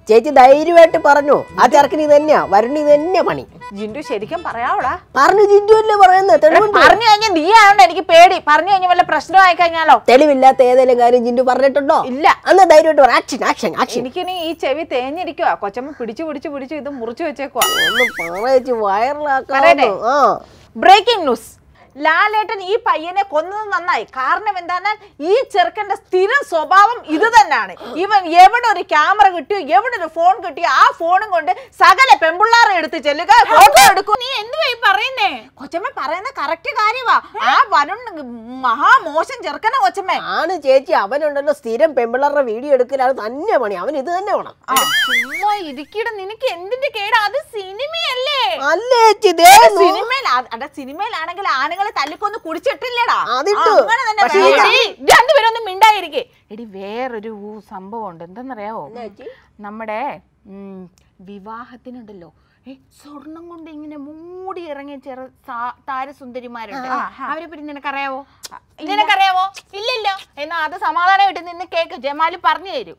ചേച്ചി ധൈര്യമായിട്ട് പറഞ്ഞു ആ ചെറുക്കന് ഇത് തന്നെയാ വരുണി ഇത് തന്നെയാ പണി ജിൻഡു ശരിക്കും പറയാവോടാ പറഞ്ഞു ജിൻഡു അല്ലേ പറയുന്നത് തെളിവുണ്ട് പറഞ്ഞു കഴിഞ്ഞാൽ നീ ആയോണ്ട് എനിക്ക് പേടി പറഞ്ഞു കഴിഞ്ഞാൽ വല്ല പ്രശ്നമായി കഴിഞ്ഞാലോ തെളിവില്ലാത്ത ഏതെങ്കിലും കാര്യം ജിൻഡു പറഞ്ഞിട്ടുണ്ടോ ഇല്ല അന്ന് ധൈര്യമായിട്ട് പറ ആക്ഷൻ ആക്ഷൻ ആക്ഷൻ എനിക്കിനി ഈ ചെവി തേഞ്ഞിരിക്കുവാ കൊച്ചമ്മ പിടിച്ചു പിടിച്ചു പിടിച്ചു ഇത് മുറിച്ചു വെച്ചേക്കുവാ ഒന്ന് പറയിച്ച് പറയട്ടെ? വൈറലാക്കാനോ ആ ബ്രേക്കിംഗ് ന്യൂസ് ലാലേട്ടൻ ഈ പയ്യനെ കൊന്നത് നന്നായി കാരണം എന്താണെന്നാൽ ഈ ചെറുക്കന്റെ സ്ഥിരം സ്വഭാവം ഇത് തന്നെയാണ് ഇവൻ എവിടെ ഒരു ക്യാമറ കിട്ടിയോ എവിടെ ഒരു ഫോൺ കിട്ടിയോ ആ ഫോണും കൊണ്ട് സകല പെമ്പിള്ളാറെ എടുത്ത് ചെല്ലുക ഫോട്ടോ എടുക്കും നീ എന്തുവാ ഈ പറയുന്നേ കൊച്ചമ്മ പറയുന്ന കറക്റ്റ് കാര്യവാ ആ വരുൺ മഹാമോശം ചെറുക്കനാ കൊച്ചമ്മേ ആണ് ചേച്ചി അവനുണ്ടല്ലോ സ്ഥിരം പെമ്പിളറുടെ വീഡിയോ എടുക്കലാണ് തന്നെ പണി അവൻ ഇത് തന്നെ വേണം ചുമ്മാ ഇരിക്കട നിനക്ക് എന്തിന്റെ കേടാ അത് സിനിമയല്ലേ അല്ലേ ചേച്ചി ദേ നോ- സിനിമയിൽ അതെ സിനിമയിലാണെങ്കിൽ ആണുങ്ങളെ തല്ലിക്കൊന്ന് കുടിച്ചിട്ടില്ലടാ അതിട്ടു. അങ്ങനെ തന്നെ പക്ഷേ വേണം. ഇത് എടീ, രണ്ടുപേരും ഒന്ന് മിണ്ടായിരിക്കേ എടി വേറൊരു സംഭവം ഉണ്ട് എന്തെന്നറിയാവോ നമ്മുടെ ഉം, വിവാഹത്തിനുണ്ടല്ലോ ഏ, സ്വർണം കൊണ്ട് ഇങ്ങനെ മൂടി ഇറങ്ങിയ ചെറു സാ- താരസുന്ദരിമാരുണ്ട് അവരെ പറ്റി നിനക്കറിയാവോ നിനക്കറിയാവോ ഇല്ലല്ലോ എന്നാ അത് സമാധാനമായിട്ട് നിന്ന് കേക്ക് ജമാല് പറഞ്ഞു തരും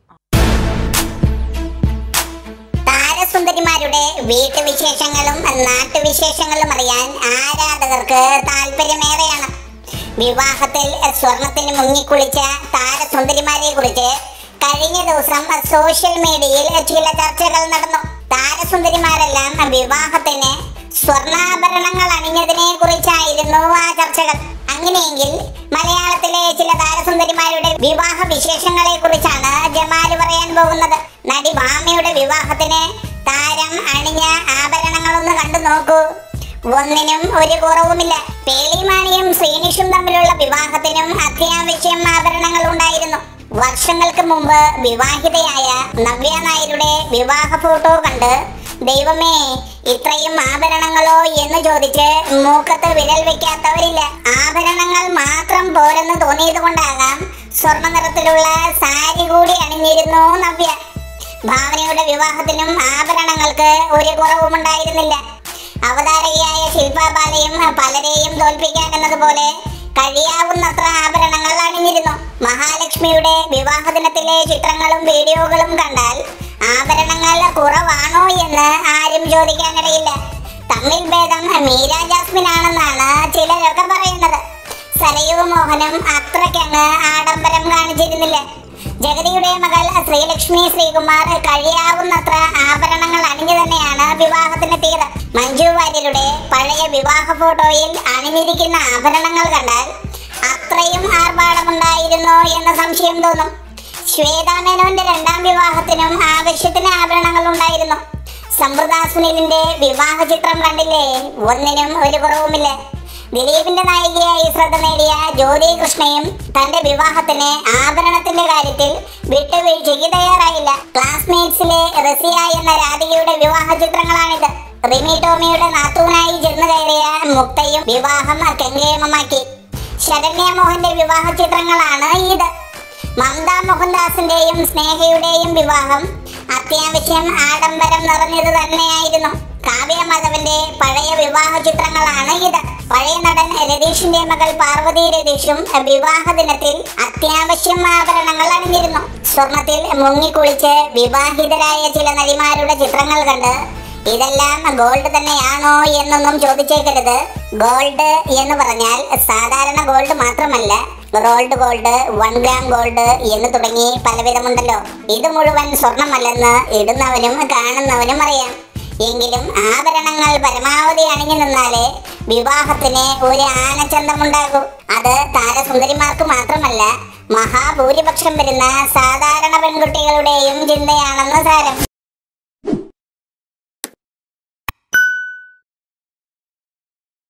താരസുന്ദരിമാരുടെ വീട്ടുവിശേഷങ്ങളും നാട്ടുവിശേഷങ്ങളും അറിയാൻ ആരാധകർക്ക് താല്പര്യമേറെയാണ് വിവാഹത്തിൽ സ്വർണത്തിന് മുങ്ങിക്കുളിച്ച താരസുന്ദരിമാരെ കുറിച്ച് കഴിഞ്ഞ ദിവസം സോഷ്യൽ മീഡിയയിൽ ചില ചർച്ചകൾ നടന്നു താരസുന്ദരിമാരെല്ലാം വിവാഹത്തിന് സ്വർണ്ണാഭരണങ്ങൾ അണിഞ്ഞതിനെ കുറിച്ചായിരുന്നു ആ ചർച്ചകൾ അങ്ങനെയെങ്കിൽ മലയാളത്തിലെ ചില താരസുന്ദരിമാരുടെ വിവാഹ വിശേഷങ്ങളെ കുറിച്ചാണ് ജമാല് പറയാൻ പോകുന്നത് നടി ഭാമയുടെ വിവാഹത്തിന് താരം അണിഞ്ഞ ആഭരണങ്ങളൊന്ന് കണ്ടു നോക്കൂ ഒന്നിനും ഒരു കുറവുമില്ല പേളിമാണിയും ശ്രീനിഷും തമ്മിലുള്ള വിവാഹത്തിനും അത്യാവശ്യം ആഭരണങ്ങൾ ഉണ്ടായിരുന്നു വർഷങ്ങൾക്ക് മുമ്പ് വിവാഹിതയായ നവ്യ നായരുടെ വിവാഹ ഫോട്ടോ കണ്ട് ദൈവമേ ഇത്രയും ആഭരണങ്ങളോ എന്ന് ചോദിച്ച് മൂക്കത്ത് വിരൽ വെക്കാത്തവരില്ല ആഭരണങ്ങൾ മാത്രം പോരെന്ന് തോന്നിയത് കൊണ്ടാകാം സ്വർണ്ണ നിറത്തിലുള്ള സാരി കൂടി അണിഞ്ഞിരുന്നു നവ്യ ഭാവനയുടെ വിവാഹത്തിനും ആഭരണങ്ങൾക്ക് ഒരു കുറവുമുണ്ടായിരുന്നില്ല അവതാരകയായ ശില്പ ബാലയും പലരെയും തോൽപ്പിക്കാൻ എന്നതുപോലെ കഴിയാവുന്നത്ര ആഭരണങ്ങൾ അണിഞ്ഞിരുന്നു മഹാലക്ഷ്മിയുടെ വിവാഹ ദിനത്തിലെ ചിത്രങ്ങളും വീഡിയോകളും കണ്ടാൽ ആഭരണങ്ങൾ കുറവാണോ എന്ന് ആരും ചോദിക്കാനിടയില്ല തമ്മിൽ ഭേദം മീര ജാസ്മിൻ ആണെന്നാണ് ചിലരൊക്കെ പറയുന്നത് സരയു മോഹനും അത്രയ്ക്കങ്ങ് ആഡംബരം കാണിച്ചിരുന്നില്ല ജഗതിയുടെ മകൾ ശ്രീലക്ഷ്മി ശ്രീകുമാർ കഴിയാവുന്നത്ര ആഭരണങ്ങൾ അണിഞ്ഞു തന്നെയാണ് വിവാഹത്തിനെത്തിയത് മഞ്ജു വാര്യരുടെ പഴയ വിവാഹ ഫോട്ടോയിൽ അണിഞ്ഞിരിക്കുന്ന ആഭരണങ്ങൾ കണ്ടാൽ അത്രയും ആർഭാടമുണ്ടായിരുന്നോ എന്ന സംശയം തോന്നും ശ്വേതാ മേനോന്റെ രണ്ടാം വിവാഹത്തിനും ആവശ്യത്തിന് ആഭരണങ്ങൾ ഉണ്ടായിരുന്നു സമ്പ്രദ സുനിലിന്റെ വിവാഹ ചിത്രം കണ്ടില്ലേ ഒന്നിനും ഒരു കുറവുമില്ല ദിലീപിന്റെ നായികയായി ശ്രദ്ധ നേടിയ ജ്യോതി കൃഷ്ണയും തന്റെ വിവാഹത്തിന് ആഭരണത്തിന്റെ കാര്യത്തിൽ വിട്ടുവീഴ്ചയ്ക്ക് തയ്യാറായില്ല ക്ലാസ്മേറ്റ്സിലെ റസിയ എന്ന രാധികയുടെ വിവാഹ ചിത്രങ്ങളാണിത് റിമി ടോമിയുടെ നാത്തൂനായി ചെന്ന് കയറിയ മുക്തയും വിവാഹം കെങ്കേമമാക്കി ശരണ്യ മോഹന്റെ വിവാഹ ചിത്രങ്ങളാണ് ഇത് മമത മോഹൻദാസിന്റെയും സ്നേഹയുടെയും വിവാഹം അത്യാവശ്യം ആഡംബരം നിറഞ്ഞത് തന്നെയായിരുന്നു കാവ്യ മാധവന്റെ പഴയ വിവാഹ ചിത്രങ്ങളാണ് ഇത് പഴയ നടൻ രതീഷിന്റെ മകൾ പാർവതി രതീഷും വിവാഹ ദിനത്തിൽ അത്യാവശ്യം ആഭരണങ്ങൾ അണിഞ്ഞിരുന്നു സ്വർണത്തിൽ മുങ്ങിക്കുളിച്ച് വിവാഹിതരായ ചില നടിമാരുടെ ചിത്രങ്ങൾ കണ്ട് ഇതെല്ലാം ഗോൾഡ് തന്നെയാണോ എന്നൊന്നും ചോദിച്ചേക്കരുത് ഗോൾഡ് എന്ന് പറഞ്ഞാൽ സാധാരണ ഗോൾഡ് മാത്രമല്ല rolled gold one gram gold എന്ന് തുടങ്ങി പലവിധമുണ്ടല്ലോ ഇത് മുഴുവൻ സ്വർണമല്ലെന്ന് ഇടുന്നവനും കാണുന്നവനും അറിയാം എങ്കിലും ആഭരണങ്ങൾ പരമാവധി അണിഞ്ഞു നിന്നാലേ വിവാഹത്തിന് ഒരു ആനച്ചന്തമുണ്ടാകൂ അത് താരസുന്ദരിമാർക്ക് മാത്രമല്ല മഹാഭൂരിപക്ഷം വരുന്ന സാധാരണ പെൺകുട്ടികളുടെയും ചിന്തയാണെന്ന് സാരം